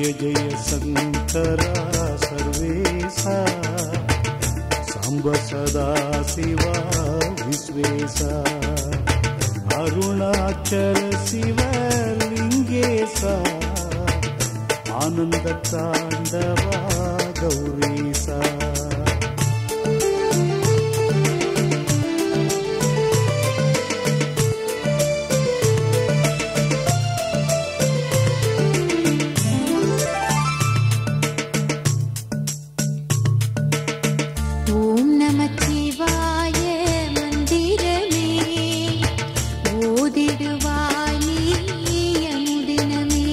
जय जय शङ्करा सर्वेशा साम्ब सदा शिवा विश्वेशा अरुणाचल शिवलिङ्गेशा आनन्दताण्डवा गौरीसा ஓம் நமச்சிவாய மந்திரமே ஓதிடுவாய் நீ அனுதினமே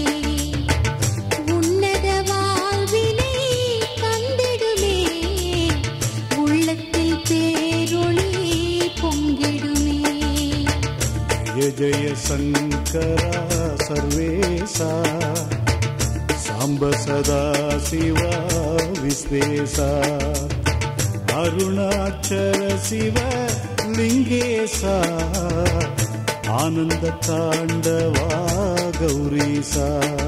உன்னத வாழ்வினை தந்திடுமே உள்ளத்தில் பேரொளி பொங்கிடுமே जय जय शङ्करा सर्वेशा साम्ब सदा शिवा विश्वेशा अरुणाचल शिव लिङ्गेशा आनन्दताण्डवा गौरीसा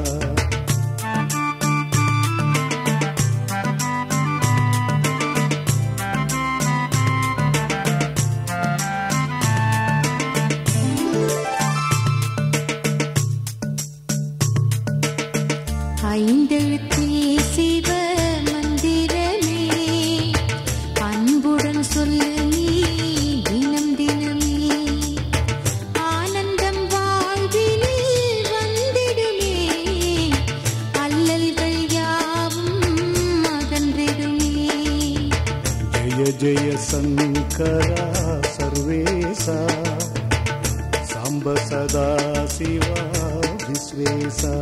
ஐந்தெழுத்தில் சிவ மந்திரமே அன்புடன் சொல்லு நீ தினம் தினமே ஆனந்தம் வாழ்வினில் வந்திடுமே அல்லல்கள் யாவும் அகன்றிடுமே जय जय शङ्करा सर्वेशा साम्ब सदा शिवा विश्वेशा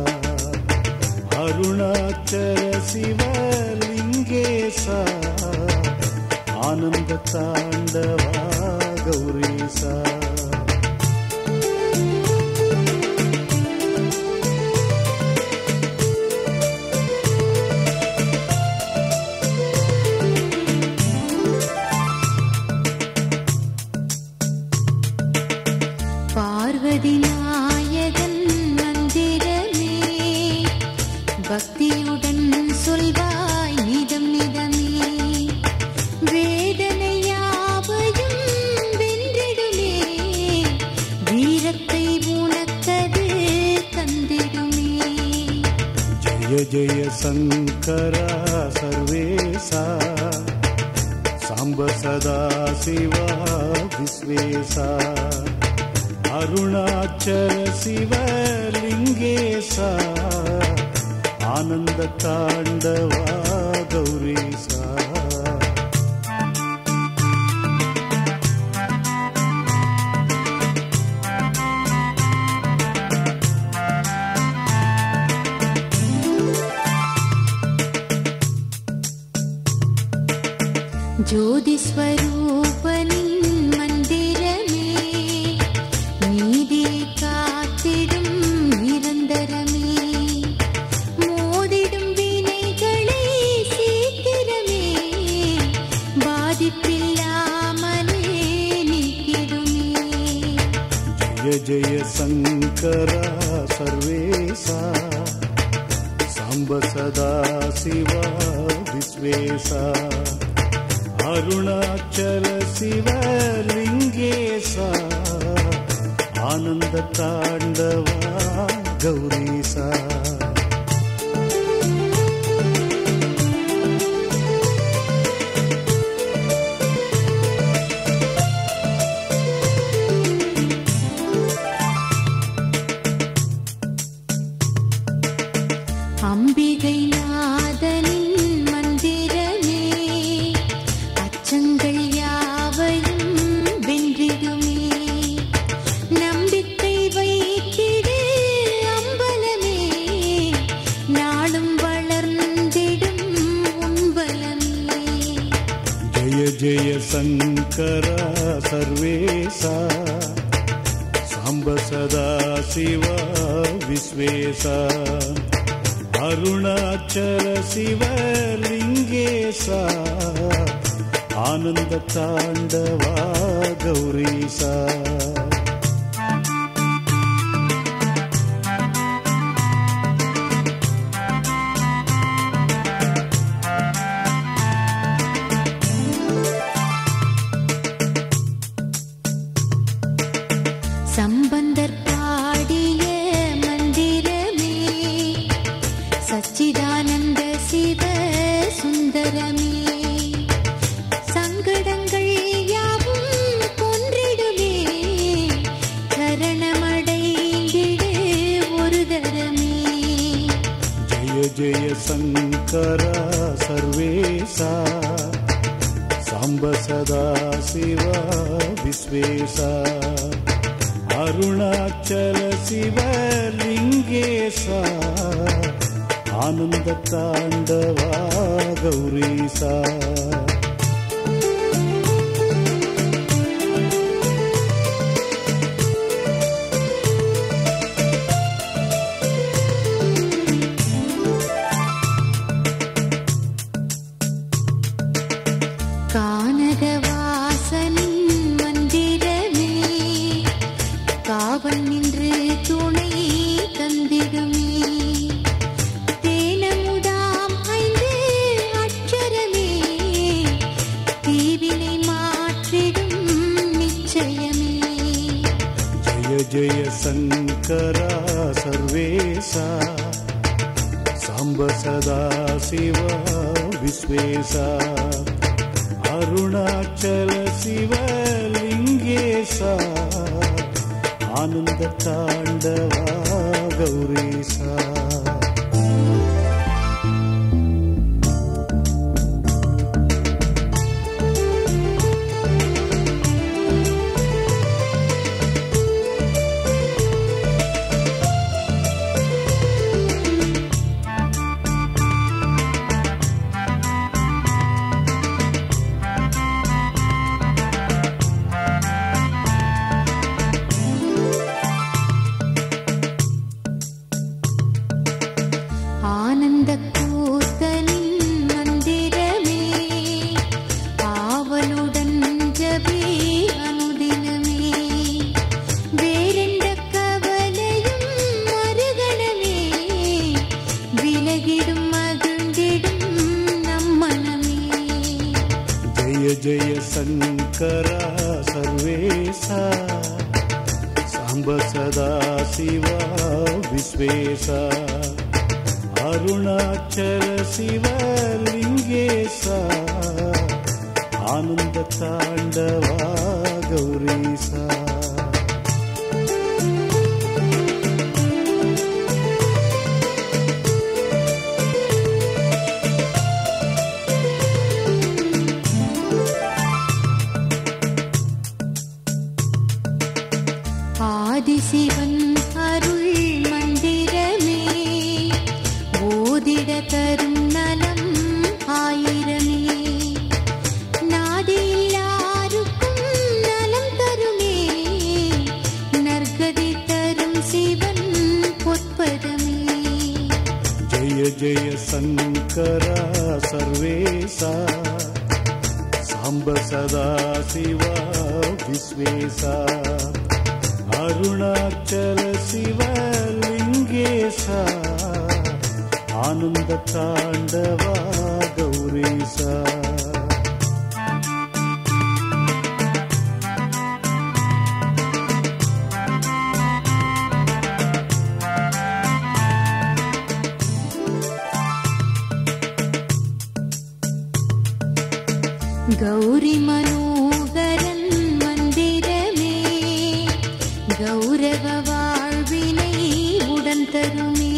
अरुणाचल शिवलिङ्गेशा आनन्दताण्डवा गौरीसा பார்வதி நாயகன் மந்திரமே பக்தியுடன் சொல்வாய் நிதம் நிதமே வேதனை யாவையும் வென்றிடுமே வீரத்தை உனக்கது தந்திடுமே जय जय शङ्करा सर्वेशा साम्ब सदा शिवा विश्वेशा अरुणाचल शिवलिङ्गेशा आनन्दताण्डवा गौरीसा ஜோதி ஸ்வரூபனின் மந்திரமே நீதி காத்திடும் நிரந்தரமே மோதிடும் வினைகளை சீக்கிரமே பாதிப்பில்லாமலே நீக்கிடுமே जय जय शङ्करा सर्वेशा साम्ब सदा शिवा विश्वेशा अरुणाचल शिवलिङ्गेशा आनन्दताण्डवा गौरीसा அம்பிகை நாதனின் மந்திரமே அச்சங்கள் யாவையும் வென்றிடுமே நம்பிக்கை வைத்திடு அம்பலமே நாளும் வளர்ந்திடும் உன்பலமே जय जय शङ्करा सर्वेशा साम्ब सदा शिवा विश्वेशा अरुणाचल शिवलिङ्गेशा आनन्दताण्डवा गौरीसा சச்சிதானந்த சிவ சுந்தரமே சங்கடங்கள் யாவும் கொன்றிடுமே கரணமடைந்திடு ஒரு தரமே ஜெய ஜெய சங்கரா சர்வேசா சாம்ப சதா சிவா விஸ்வேசா அருணாச்சல சிவலிங்கேசா ஆனந்த தாண்டவா கௌரீசா கானகவாசனின் மந்திரமே காவல் நின்று துணை தந்திடுமே தேனமுதாம் ஐந்து அட்சரமே தீவினை மாற்றிடும் நிச்சயமே ஜெய ஜெய சங்கரா சர்வேசா சாம்ப சதா சிவா விஸ்வேசா அருணாச்சல சிவலிங்கேசா ஆனந்த தாண்டவா கௌரீசா ஆனந்த கூத்தனின் மந்திரமே ஆவலுடன் ஜபி அனுதினமே வேறெந்த கவலையும் மறுகணமே விலகிடும் மகிழ்ந்திடும் நம் மனமே ஜெய ஜெய சங்கரா சர்வேசா சாம்ப சதா சிவா விஸ்வேசா அருணாச்சல சிவலிங்கேசா ஆனந்த தாண்டவா கௌரீசா ஆதிசிவன் அருள் மந்திரமே ஓதிட தரும் நலம் ஆயிரமே நாடில்லாருக்கும் நலம் தருமே நற்கதி தரும் சிவன் பொற்பதமே ஜெய ஜெய சங்கரா சர்வேசா சாம்ப சதா சிவா விஸ்வேசா அருணாச்சல சிவலிங்கேசா ஆனந்த தாண்டவா கௌரீசா கௌரி மனோகரன் மந்திரமே கௌரவ வாழ்வினை உடன் தருமே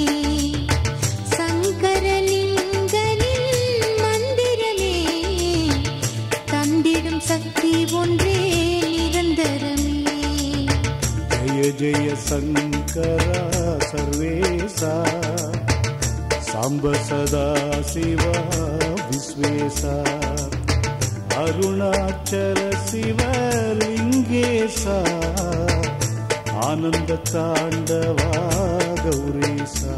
சங்கரலிங்கனின் மந்திரமே தந்திடும் சக்தி ஒன்றே நிரந்தரமே ஜெய ஜெய சங்கரா சர்வேசா சாம்ப சதா சிவா விஸ்வேசா அருணாச்சல சிவலிங்கேசா ஆனந்த தாண்டவா கௌரீசா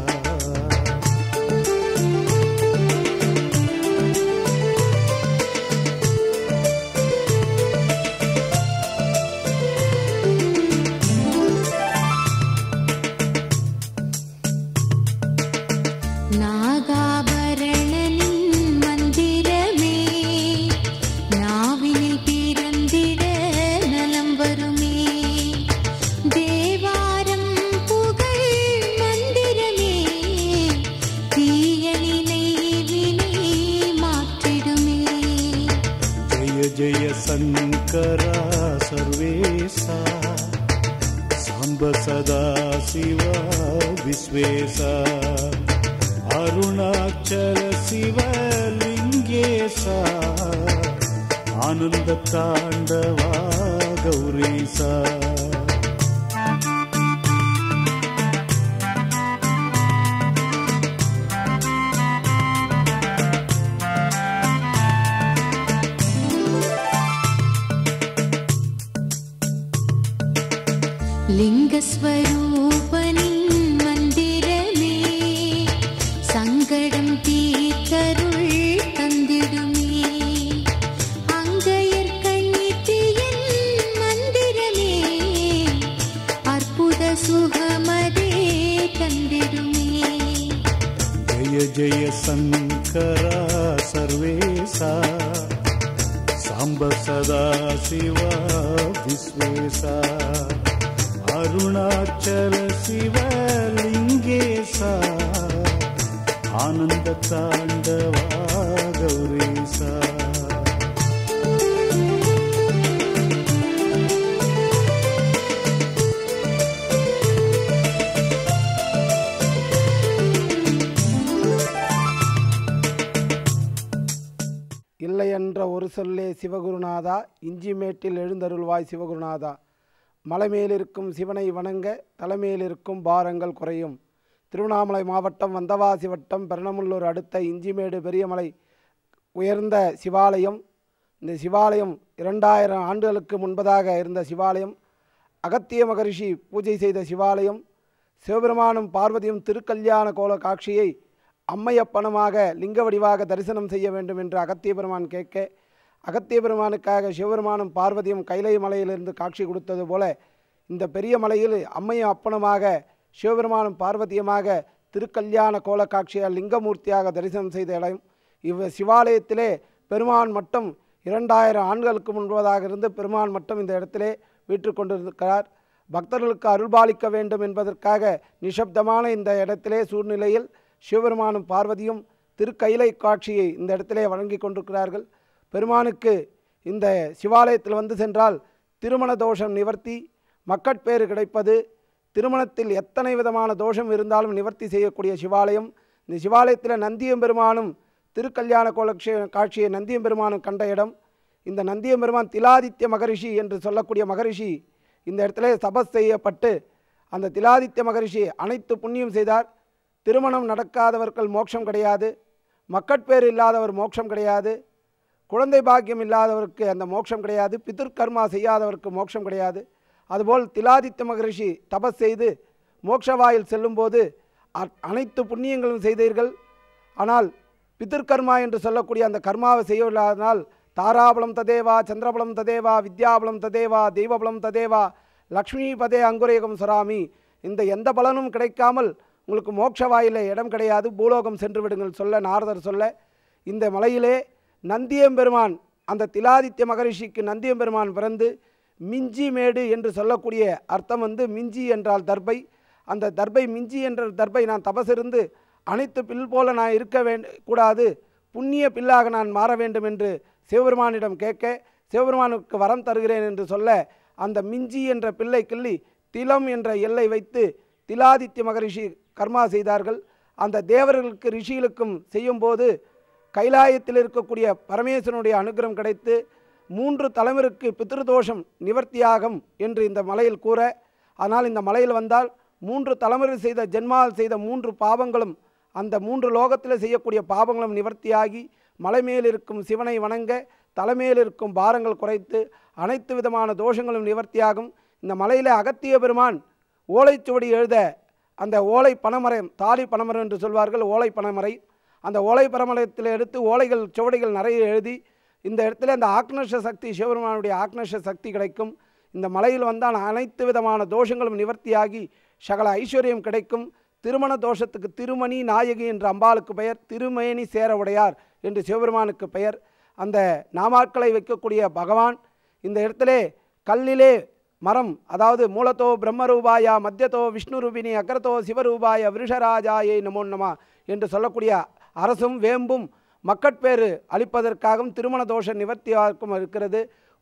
நாகாபரணனின் மந்திரமே நாவினில் பிறந்திட நலம் வருமே தேவாரம் புகழ் மந்திரமே தீய शङ्करा सर्वेशा साम्ब सदा शिवा विश्वेशा अरुणाचल शिवलिङ्गेशा आनन्दताण्डवा गौरीसा லிங்கஸ்வரூபனின் மந்திரமே சங்கடம் தீர்த்தருள் தந்திடுமே அங்கையர் கண்ணித்தியன் மந்திரமே அற்புத சுகமதே தந்திடுமே जय जय शङ्करा सर्वेशा साम्ब सदा शिवा विश्वेशा अरुणाचल शिवलिङ्गेशा आनन्दताण्डवा गौरीसा இல்லை என்ற ஒரு சொல்லே சிவகுருநாதா இஞ்சிமேட்டில் எழுந்தருள்வாய் சிவகுருநாதா மலைமேலிருக்கும் சிவனை வணங்க தலைமையிலிருக்கும் பாரங்கள் குறையும் திருவண்ணாமலை மாவட்டம் வந்தவாசி வட்டம் பெரணமுள்ளூர் அடுத்த இஞ்சிமேடு பெரியமலை உயர்ந்த சிவாலயம் இந்த சிவாலயம் இரண்டாயிரம் ஆண்டுகளுக்கு முன்பதாக இருந்த சிவாலயம் அகத்திய மகரிஷி பூஜை செய்த சிவாலயம் சிவபெருமானும் பார்வதியும் திருக்கல்யாண கோல காட்சியை அம்மையப்பனமாக லிங்க வடிவாக தரிசனம் செய்ய வேண்டும் என்று அகத்திய பெருமான் கேட்க அகத்திய பெருமானுக்காக சிவபெருமானும் பார்வதியும் கைலை மலையிலிருந்து காட்சி கொடுத்தது போல இந்த பெரிய மலையில் அம்மையும் அப்பனமாக சிவபெருமானும் பார்வதியுமாக திருக்கல்யாண கோல காட்சியால் லிங்கமூர்த்தியாக தரிசனம் செய்த இடம் இவ் சிவாலயத்திலே பெருமான் மட்டும் இரண்டாயிரம் ஆண்களுக்கு முன்பதாக இருந்து பெருமான் மட்டும் இந்த இடத்திலே வீற்று கொண்டிருக்கிறார் பக்தர்களுக்கு அருள்பாலிக்க வேண்டும் என்பதற்காக நிசப்தமான இந்த இடத்திலே சூழ்நிலையில் சிவபெருமானும் பார்வதியும் திருக்கைலை காட்சியை இந்த இடத்திலே வழங்கி கொண்டிருக்கிறார்கள் பெருமானுக்கு இந்த சிவாலயத்தில் வந்து சென்றால் திருமண தோஷம் நிவர்த்தி மக்கட்பேறு கிடைப்பது திருமணத்தில் எத்தனை விதமான தோஷம் இருந்தாலும் நிவர்த்தி செய்யக்கூடிய சிவாலயம் இந்த சிவாலயத்தில் நந்தியம் பெருமானும் திருக்கல்யாண கோலக்ஷ காட்சியை நந்தியம் பெருமானும் கண்ட இடம் இந்த நந்தியம் பெருமான் திலாதித்ய மகரிஷி என்று சொல்லக்கூடிய மகரிஷி இந்த இடத்துல தபஸ் செய்யப்பட்டு அந்த திலாதித்ய மகரிஷி அனைத்து புண்ணியம் செய்தார் திருமணம் நடக்காதவர்கள் மோட்சம் கிடையாது மக்கட்பேர் இல்லாதவர் மோட்சம் கிடையாது குழந்தை பாக்கியம் இல்லாதவருக்கு அந்த மோட்சம் கிடையாது பிதிர்கர்மா செய்யாதவருக்கு மோட்சம் கிடையாது அதுபோல் திலாதித்ய மகரிஷி தபஸ் செய்து மோட்சவாயில் செல்லும்போது அ- அனைத்து புண்ணியங்களும் செய்தீர்கள் ஆனால் பிதிர்கர்மா என்று சொல்லக்கூடிய அந்த கர்மாவை செய்யவில்லாதனால் தாராபலம் ததேவா சந்திரபலம் ததேவா வித்யாபலம் ததேவா தெய்வபலம் ததேவா லக்ஷ்மி பதே அங்குரேகம் சுராமி இந்த எந்த பலனும் கிடைக்காமல் உங்களுக்கு மோட்ச வாயில இடம் கிடையாது பூலோகம் சென்று விடுங்கள் சொல்ல நாரதர் சொல்ல இந்த மலையிலே நந்தியம்பெருமான் அந்த திலாதித்ய மகரிஷிக்கு நந்தியம்பெருமான் பிறந்து மிஞ்சி மேடு என்று சொல்லக்கூடிய அர்த்தம் வந்து மிஞ்சி என்றால் தர்பை அந்த தர்பை மிஞ்சி என்ற தர்பை நான் தபசிருந்து அனைத்து பில் போல நான் இருக்க வேண்ட கூடாது புண்ணிய பில்லாக நான் மாற வேண்டும் என்று சிவபெருமானிடம் கேட்க சிவபெருமானுக்கு வரம் தருகிறேன் என்று சொல்ல அந்த மிஞ்சி என்ற பிள்ளை கிள்ளி திலம் என்ற எல்லை வைத்து திலாதித்ய மகரிஷி கர்மா செய்தார்கள் அந்த தேவர்களுக்கு ரிஷிகளுக்கும் செய்யும்போது கைலாயத்தில் இருக்கக்கூடிய பரமேஸ்வரனுடைய அனுகிரகம் கிடைத்து மூன்று தலைவருக்கு பித்ருதோஷம் நிவர்த்தியாகும் என்று இந்த மலையில் கூற ஆனால் இந்த மலையில் வந்தால் மூன்று தலைமுறை செய்த ஜென்மால் செய்த மூன்று பாவங்களும் அந்த மூன்று லோகத்தில் செய்யக்கூடிய பாவங்களும் நிவர்த்தியாகி மலை மேல் இருக்கும் சிவனை வணங்க தலைமையில் இருக்கும் பாரங்கள் குறைத்து அனைத்து விதமான தோஷங்களும் நிவர்த்தியாகும் இந்த மலையில் அகத்திய பெருமான் ஓலைச்சுவடி எழுத அந்த ஓலை பனைமரம் தாலி பனைமரம் என்று சொல்வார்கள் ஓலை பனைமரை அந்த ஓலை பனைமரத்தில் எடுத்து ஓலைகள் சுவடிகள் நிறைய எழுதி இந்த இடத்துல இந்த ஆக்னஷ சக்தி சிவபெருமானுடைய ஆக்னஷ சக்தி கிடைக்கும் இந்த மலையில் வந்தால் அனைத்து விதமான தோஷங்களும் நிவர்த்தியாகி சகல ஐஸ்வர்யம் கிடைக்கும் திருமண தோஷத்துக்கு திருமணி நாயகி என்ற அம்பாளுக்கு பெயர் திருமேனி சேர உடையார் என்று சிவபெருமானுக்கு பெயர் அந்த நாமாக்களை வைக்கக்கூடிய பகவான் இந்த இடத்திலே கல்லிலே மரம் அதாவது மூலத்தோ பிரம்மரூபாயா மத்தியத்தோ விஷ்ணு ரூபினி அக்ரத்தோ சிவரூபாய விருஷராஜாயை நமோ நம என்று சொல்லக்கூடிய அரசும் வேம்பும் மக்கட்பேறு அளிப்பதற்காகவும் திருமண தோஷ நிவர்த்தியாகவும் இருக்கிறது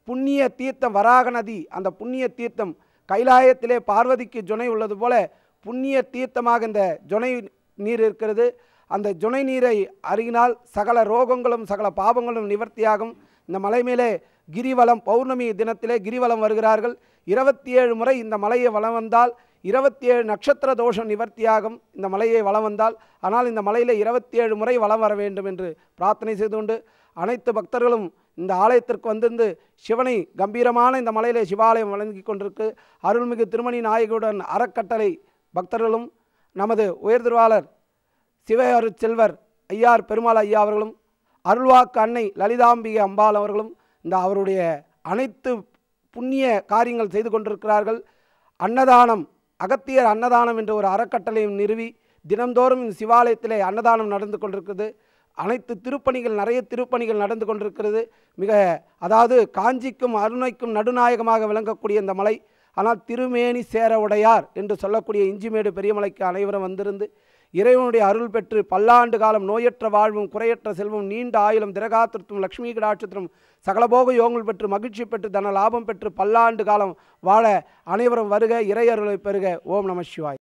புண்ணிய தீர்த்தம் வராக நதி அந்த புண்ணிய தீர்த்தம் கைலாயத்திலே பார்வதிக்கு ஜுனை உள்ளது போல புண்ணிய தீர்த்தமாக இந்த ஜுனை நீர் இருக்கிறது அந்த ஜுனை நீரை அருகினால் சகல ரோகங்களும் சகல பாவங்களும் நிவர்த்தியாகும் இந்த மலை மேலே கிரிவலம் பௌர்ணமி தினத்திலே கிரிவலம் வருகிறார்கள் இருபத்தி ஏழு முறை இந்த மலையை வலம் வந்தால் இருபத்தி ஏழு நட்சத்திர தோஷம் நிவர்த்தியாகும் இந்த மலையை வலம் வந்தால் ஆனால் இந்த மலையில் இருபத்தி ஏழு முறை வலம் வர வேண்டும் என்று பிரார்த்தனை செய்து கொண்டு அனைத்து பக்தர்களும் இந்த ஆலயத்திற்கு வந்திருந்து சிவனை கம்பீரமான இந்த மலையிலே சிவாலயம் வழங்கி கொண்டிருக்கு அருள்மிகு திருமணி நாயகியுடன் அறக்கட்டளை பக்தர்களும் நமது உயர்திருவாளர் சிவ அருட்செல்வர் ஐயார் பெருமாள் ஐயா அவர்களும் அருள்வாக்கு அன்னை லலிதாம்பிகை அம்பாள் அவர்களும் இந்த அவருடைய அனைத்து புண்ணிய காரியங்கள் செய்து கொண்டிருக்கிறார்கள் அன்னதானம் அகத்தியர் அன்னதானம் என்ற ஒரு அறக்கட்டளையும் நிறுவி தினந்தோறும் இந்த சிவாலயத்திலே அன்னதானம் நடந்து கொண்டிருக்கிறது அனைத்து திருப்பணிகள் நிறைய திருப்பணிகள் நடந்து கொண்டிருக்கிறது மிக அதாவது காஞ்சிக்கும் அருணைக்கும் நடுநாயகமாக விளங்கக்கூடிய இந்த மலை ஆனால் திருமேனி சேர உடையார் என்று சொல்லக்கூடிய இஞ்சிமேடு பெரியமலைக்கு அனைவரும் வந்திருந்து இறைவனுடைய அருள் பெற்று பல்லாண்டு காலம் நோயற்ற வாழ்வும் குறையற்ற செல்வம் நீண்ட ஆயுளும் திரகாத்திருத்தும் லக்ஷ்மி கடாட்சத்திரம் சகலபோக யோகங்கள் பெற்று மகிழ்ச்சி பெற்று தன லாபம் பெற்று பல்லாண்டு காலம் வாழ அனைவரும் வருக இறை அருளை பெறுக ஓம் நம சிவாய்